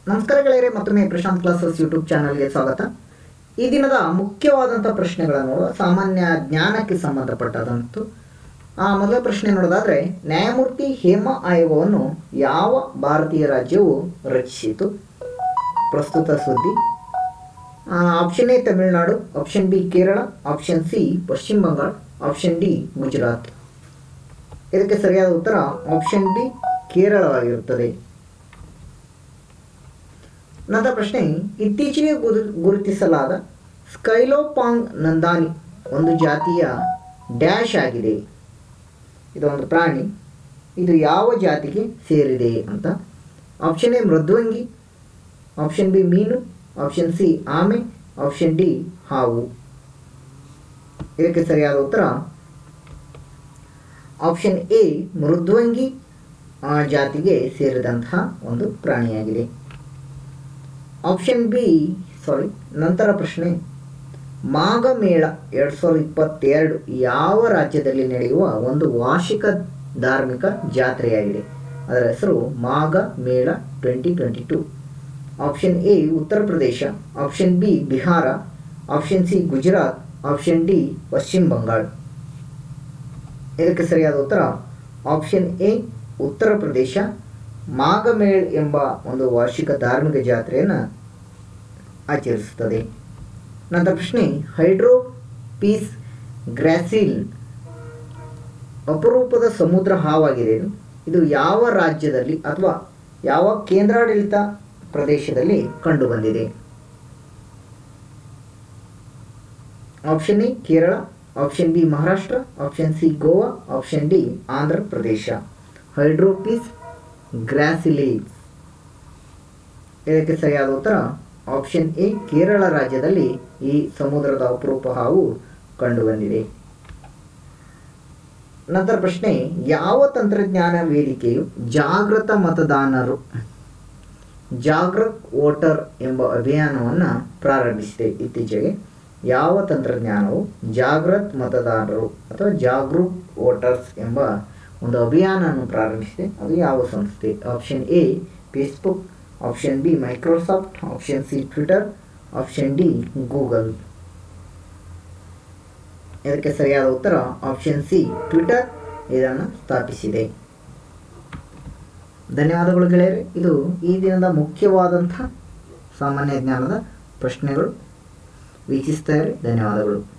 ನಮಸ್ಕಾರ ಗೆಳೆಯರೆ ಮತ್ತೊಮ್ಮೆ ಪ್ರಶಾಂತ್ ಕ್ಲಾಸಸ್ ಯೂಟ್ಯೂಬ್ ಚಾನಲ್ಗೆ ಸ್ವಾಗತ ಈ ದಿನದ ಮುಖ್ಯವಾದಂಥ ಪ್ರಶ್ನೆಗಳನ್ನು ನೋಡುವ ಸಾಮಾನ್ಯ ಜ್ಞಾನಕ್ಕೆ ಸಂಬಂಧಪಟ್ಟದಂತು ಆ ಮೊದಲ ಪ್ರಶ್ನೆ ನೋಡೋದಾದರೆ ನ್ಯಾಯಮೂರ್ತಿ ಹೇಮಾ ಆಯೋಗವನ್ನು ಯಾವ ಭಾರತೀಯ ರಾಜ್ಯವು ರಚಿಸಿತು ಪ್ರಸ್ತುತ ಸುದ್ದಿ option A Tamil Nadu option B Kerala option C Paschima Bangala option D Gujarat ಇದಕ್ಕೆ ಸರಿಯಾದ ಉತ್ತರ ಆಪ್ಷನ್ ಬಿ ಕೇರಳವಾಗಿರುತ್ತದೆ ನಂತರ ಪ್ರಶ್ನೆ ಇತ್ತೀಚೆಗೆ ಗುರು ಗುರುತಿಸಲಾದ ಸ್ಕೈಲೋಪಾಂಗ್ ನಂದಾನಿ ಒಂದು ಜಾತಿಯ ಡ್ಯಾಶ್ ಆಗಿದೆ ಇದೊಂದು ಪ್ರಾಣಿ ಇದು ಯಾವ ಜಾತಿಗೆ ಸೇರಿದೆ ಅಂತ ಆಪ್ಷನ್ ಎ ಮೃದ್ವಂಗಿ ಆಪ್ಷನ್ ಬಿ ಮೀನು ಆಪ್ಷನ್ ಸಿ ಆಮೆ ಆಪ್ಷನ್ ಡಿ ಹಾವು ಇದಕ್ಕೆ ಸರಿಯಾದ ಉತ್ತರ ಆಪ್ಷನ್ ಎ ಮೃದ್ವಂಗಿ ಆ, ಜಾತಿಗೆ ಸೇರಿದಂತಹ ಒಂದು ಪ್ರಾಣಿಯಾಗಿದೆ ಆಪ್ಷನ್ ಬಿ ಸಾರಿ ನಂತರ ಪ್ರಶ್ನೆ ಮಾಘಮೇಳ ಎರಡು ಸಾವಿರದ ಇಪ್ಪತ್ತೆರಡು ಯಾವ ರಾಜ್ಯದಲ್ಲಿ ನಡೆಯುವ ಒಂದು ವಾರ್ಷಿಕ ಧಾರ್ಮಿಕ ಜಾತ್ರೆಯಾಗಿದೆ ಅದರ ಹೆಸರು Magha Mela twenty twenty two option A Uttar Pradesh option B Bihar option C Gujarat option D Paschima Bangala ಇದಕ್ಕೆ ಸರಿಯಾದ ಉತ್ತರ ಆಪ್ಷನ್ ಎ ಉತ್ತರ ಪ್ರದೇಶ ಮಾಘಮೇಳ್ ಎಂಬ ಒಂದು ವಾರ್ಷಿಕ ಧಾರ್ಮಿಕ ಜಾತ್ರೆಯನ್ನು ಆಚರಿಸುತ್ತದೆ ನಂತರ ಪ್ರಶ್ನೆ ಹೈಡ್ರೋ ಪೀಸ್ ಗ್ರಾಸಿಲ್ ಅಪರೂಪದ ಸಮುದ್ರ ಹಾವಾಗಿದೆ ಇದು. ಇದು ಯಾವ ರಾಜ್ಯದಲ್ಲಿ ಅಥವಾ ಯಾವ ಕೇಂದ್ರಾಡಳಿತ ಪ್ರದೇಶದಲ್ಲಿ ಕಂಡುಬಂದಿದೆ option A Kerala option B Maharashtra option C Goa option D Andhra Pradesh ಹೈಡ್ರೋಪೀಸ್ ಗ್ರಾಸಿಲೇಸ್ ಇದಕ್ಕೆ ಸರಿಯಾದ ಉತ್ತರ ಆಪ್ಷನ್ ಎ ಕೇರಳ ರಾಜ್ಯದಲ್ಲಿ ಈ ಸಮುದ್ರದ ಅಪರೂಪ ಹಾವು ಕಂಡುಬಂದಿದೆ ನಂತರ ಪ್ರಶ್ನೆ ಯಾವ ತಂತ್ರಜ್ಞಾನ ವೇದಿಕೆಯು ಜಾಗೃತ ಮತದಾನರು ಜಾಗೃತ್ ವೋಟರ್ ಎಂಬ ಅಭಿಯಾನವನ್ನು ಪ್ರಾರಂಭಿಸಿದೆ ಇತ್ತೀಚೆಗೆ ಯಾವ ತಂತ್ರಜ್ಞಾನವು ಜಾಗೃತ್ ಮತದಾರರು ಅಥವಾ ಜಾಗೃತ್ ವೋಟರ್ಸ್ ಎಂಬ ಒಂದು ಅಭಿಯಾನವನ್ನು ಪ್ರಾರಂಭಿಸಿದೆ ಅದು ಯಾವ ಸಂಸ್ಥೆ option A Facebook option B Microsoft option C Twitter option D Google ಇದಕ್ಕೆ ಸರಿಯಾದ ಉತ್ತರ ಆಪ್ಷನ್ ಸಿ ಟ್ವಿಟರ್ ಇದನ್ನು ಸ್ಥಾಪಿಸಿದೆ ಧನ್ಯವಾದಗಳು ಗೆಳೆಯರೆ ಇದು ಈ ದಿನದ ಮುಖ್ಯವಾದಂಥ ಸಾಮಾನ್ಯ ಜ್ಞಾನದ ಪ್ರಶ್ನೆಗಳು ವೀಕ್ಷಿಸ್ತಾ ಇರಿ ಧನ್ಯವಾದಗಳು